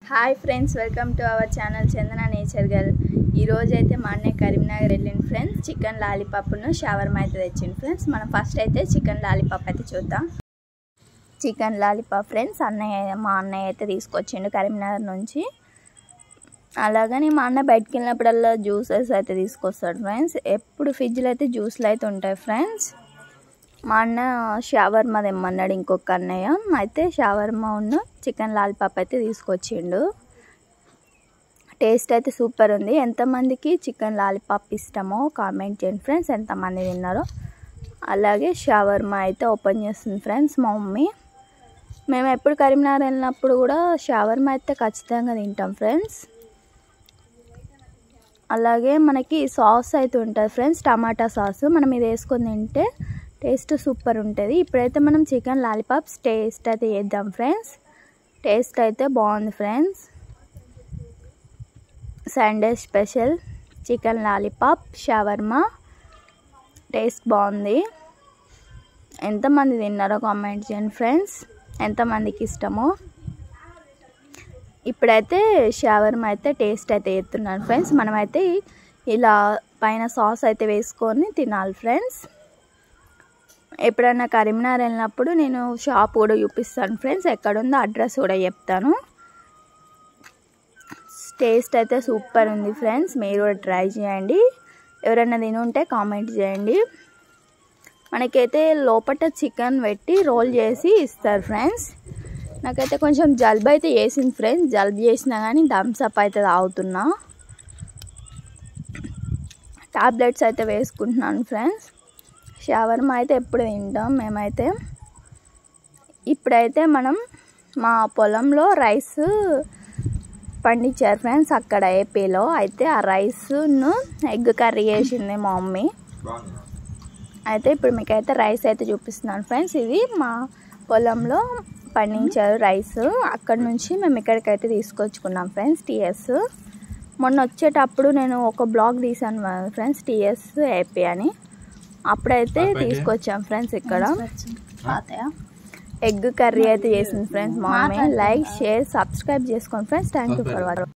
hi friends welcome to our channel Chandana nature girl ఈరోజు అయితే మా అన్నయ్య కరీంనగర్ వెళ్ళింది ఫ్రెండ్స్ చికెన్ లాలీపాప్ను షవర్మ అయితే తెచ్చింది ఫ్రెండ్స్ మనం ఫస్ట్ అయితే చికెన్ లాలీపాప్ అయితే చూద్దాం చికెన్ లాలీపాప్ ఫ్రెండ్స్ అన్నయ్య మా అన్నయ్య అయితే తీసుకొచ్చిండు కరీంనగర్ నుంచి అలాగని మా అన్న బయటకు వెళ్ళినప్పుడల్లా జ్యూసెస్ అయితే తీసుకొస్తాడు ఫ్రెండ్స్ ఎప్పుడు ఫ్రిడ్జ్లో అయితే జ్యూస్లు అయితే ఉంటాయి ఫ్రెండ్స్ మా అన్న షవర్మా తెమ్మన్నాడు ఇంకొక అన్నయ్య అయితే షవర్మా ఉన్న చికెన్ లాలిపాప్ అయితే తీసుకొచ్చిండు టేస్ట్ అయితే సూపర్ ఉంది ఎంతమందికి చికెన్ లాలిపాప్ ఇష్టమో కామెంట్ చేయండి ఫ్రెండ్స్ ఎంతమంది తిన్నారో అలాగే షవర్మా అయితే ఓపెన్ చేస్తుంది ఫ్రెండ్స్ మా మమ్మీ మేము ఎప్పుడు కరీంనగర్ వెళ్ళినప్పుడు కూడా షవర్మా అయితే ఖచ్చితంగా తింటాం ఫ్రెండ్స్ అలాగే మనకి సాస్ అయితే ఉంటుంది ఫ్రెండ్స్ టమాటా సాస్ మనం ఇది వేసుకొని తింటే టేస్ట్ సూపర్ ఉంటుంది ఇప్పుడైతే మనం చికెన్ లాలీపాప్స్ టేస్ట్ అయితే చేద్దాం ఫ్రెండ్స్ టేస్ట్ అయితే బాగుంది friends Sunday special chicken lollipop shawarma taste బాగుంది ఎంతమంది తిన్నారో కామెంట్ చేయండి ఫ్రెండ్స్ ఎంతమందికి ఇష్టమో ఇప్పుడైతే షవర్మా అయితే టేస్ట్ అయితే ఎత్తున్నాను ఫ్రెండ్స్ మనమైతే ఇలా పైన సాస్ అయితే వేసుకొని తినాలి ఫ్రెండ్స్ ఎప్పుడైనా కరీంనగర్ వెళ్ళినప్పుడు నేను షాప్ కూడా చూపిస్తాను ఫ్రెండ్స్ ఎక్కడుందో అడ్రస్ కూడా చెప్తాను టేస్ట్ అయితే సూపర్ ఉంది ఫ్రెండ్స్ మీరు కూడా ట్రై చేయండి ఎవరైనా తిని ఉంటే కామెంట్ చేయండి మనకైతే లోపల చికెన్ పెట్టి రోల్ చేసి ఇస్తారు ఫ్రెండ్స్ నాకైతే కొంచెం జలుబు అయితే చేసింది ఫ్రెండ్స్ జలుబు చేసినా కానీ థమ్స్అప్ అయితే తాగుతున్నా టాబ్లెట్స్ అయితే వేసుకుంటున్నాను ఫ్రెండ్స్ షవర్మా అయితే ఎప్పుడు తింటాం మేమైతే ఇప్పుడైతే మనం మా పొలంలో రైస్ పండించారు ఫ్రెండ్స్ అక్కడ ఏపీలో అయితే ఆ రైస్ను ఎగ్ కర్రీ చేసింది మా మమ్మీ అయితే ఇప్పుడు మీకైతే రైస్ అయితే చూపిస్తున్నాను ఫ్రెండ్స్ ఇది మా పొలంలో పండించారు రైస్ అక్కడ నుంచి మేము ఇక్కడికైతే తీసుకొచ్చుకున్నాం ఫ్రెండ్స్ టీఎస్ మొన్న వచ్చేటప్పుడు నేను ఒక బ్లాగ్ తీసాను ఫ్రెండ్స్ టీఎస్ ఏపీ అని అప్పుడైతే తీసుకొచ్చాం ఫ్రెండ్స్ ఇక్కడ ఎగ్ కర్రీ అయితే చేసింది ఫ్రెండ్స్ మా మమ్మీ లైక్ షేర్ సబ్స్క్రైబ్ చేసుకోండి friends thank you for watching